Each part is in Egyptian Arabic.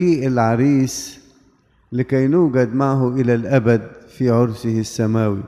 العريس لكي نوجد معه إلى الأبد في عرسه السماوي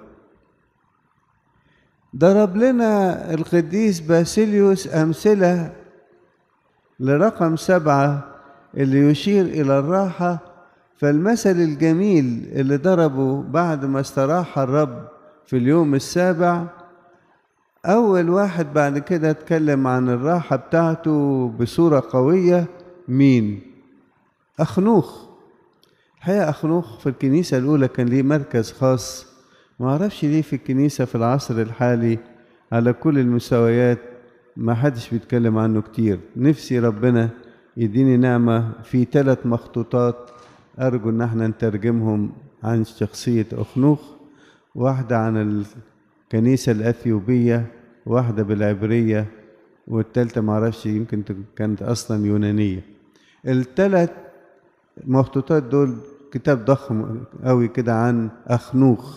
ضرب لنا القديس باسيليوس أمثلة لرقم سبعة اللي يشير إلى الراحة فالمثل الجميل اللي ضربه بعد ما استراح الرب في اليوم السابع أول واحد بعد كده اتكلم عن الراحة بتاعته بصورة قوية مين؟ أخنوخ الحقيقة أخنوخ في الكنيسة الأولى كان ليه مركز خاص ما أعرفش ليه في الكنيسة في العصر الحالي على كل المستويات ما حدش بيتكلم عنه كتير نفسي ربنا يديني نعمة في ثلاث مخطوطات أرجو إن احنا نترجمهم عن شخصية أخنوخ واحدة عن الكنيسة الأثيوبية واحدة بالعبرية والتالتة معرفش يمكن كانت أصلا يونانية الثلاث مخطوطات دول كتاب ضخم قوي كده عن أخنوخ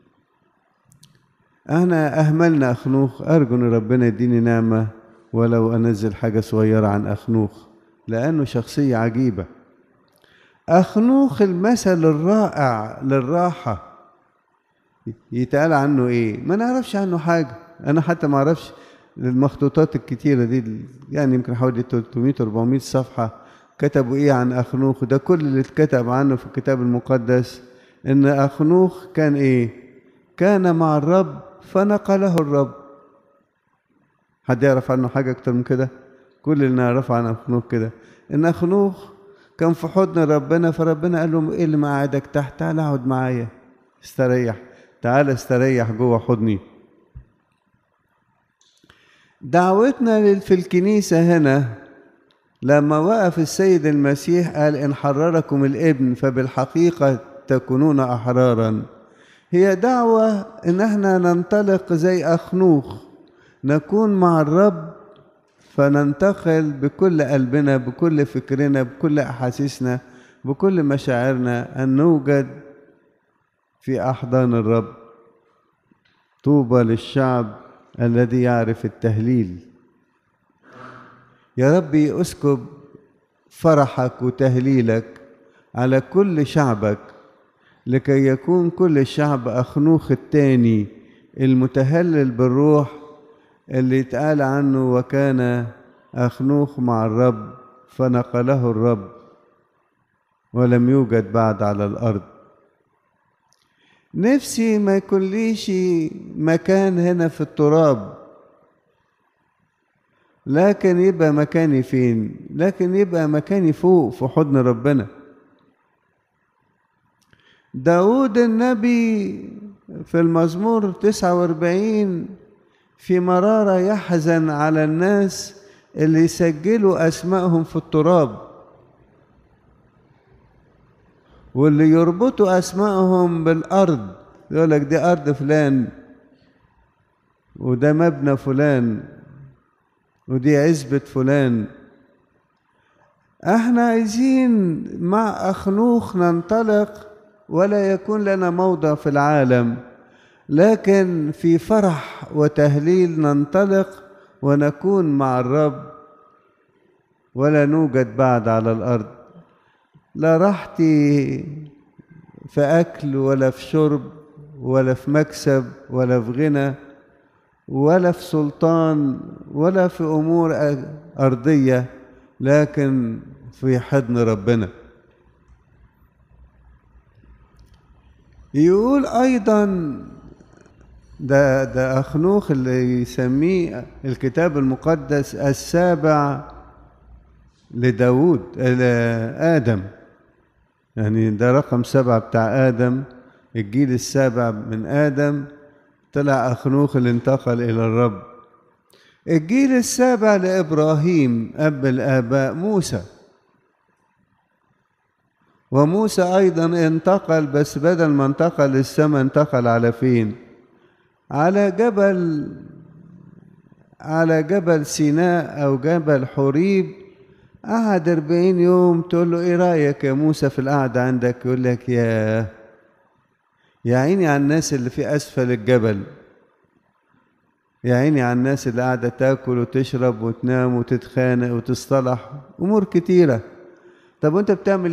احنا أهملنا أخنوخ أرجو إن ربنا يديني نعمة ولو أنزل حاجة صغيرة عن أخنوخ لأنه شخصية عجيبة أخنوخ المثل الرائع للراحة يتقال عنه إيه؟ ما نعرفش عنه حاجة أنا حتى ما أعرفش المخطوطات الكتيرة دي يعني يمكن حوالي 300 400 صفحة كتبوا إيه عن أخنوخ ده كل اللي اتكتب عنه في الكتاب المقدس إن أخنوخ كان إيه؟ كان مع الرب فنقله الرب حد يعرف عنه حاجة أكتر من كده؟ كل اللي نعرفه عن أخنوخ كده إن أخنوخ كان في حضن ربنا فربنا قال له إيه اللي مقعدك تحت؟ تعالى اقعد معايا استريح تعالى استريح جوه حضني دعوتنا في الكنيسة هنا لما وقف السيد المسيح قال إن حرركم الابن فبالحقيقة تكونون أحرارا هي دعوة إن احنا ننطلق زي أخنوخ نكون مع الرب فننتقل بكل قلبنا بكل فكرنا بكل أحاسيسنا بكل مشاعرنا أن نوجد في أحضان الرب طوبى للشعب الذي يعرف التهليل يا ربي اسكب فرحك وتهليلك على كل شعبك لكي يكون كل الشعب أخنوخ التاني المتهلل بالروح اللي اتقال عنه وكان أخنوخ مع الرب فنقله الرب ولم يوجد بعد على الأرض نفسي ما يكون ليش مكان هنا في التراب لكن يبقى مكاني فين لكن يبقى مكاني فوق في حضن ربنا داود النبي في المزمور 49 في مرارة يحزن على الناس اللي يسجلوا أسمائهم في التراب واللي يربطوا أسمائهم بالأرض يقول لك دي أرض فلان وده مبنى فلان ودي عزبة فلان احنا عايزين مع أخنوخ ننطلق ولا يكون لنا موضع في العالم لكن في فرح وتهليل ننطلق ونكون مع الرب ولا نوجد بعد على الأرض لا راحتي في أكل ولا في شرب ولا في مكسب ولا في غنى ولا في سلطان ولا في أمور أرضية لكن في حضن ربنا يقول أيضا ده ده أخنوخ اللي يسميه الكتاب المقدس السابع لداود لآدم يعني ده رقم سبعة بتاع آدم الجيل السابع من آدم طلع أخنوخ اللي انتقل إلى الرب الجيل السابع لإبراهيم أب الآباء موسى وموسى أيضا انتقل بس بدل ما انتقل للسماء انتقل على فين على جبل على جبل سيناء أو جبل حوريب قعد أربعين يوم تقول له إيه رأيك يا موسى في القعدة عندك يقول لك يا يا عيني على الناس اللي في أسفل الجبل يا عيني على الناس اللي قاعدة تاكل وتشرب وتنام وتتخانق وتصطلح أمور كتيرة طب وانت بتعمل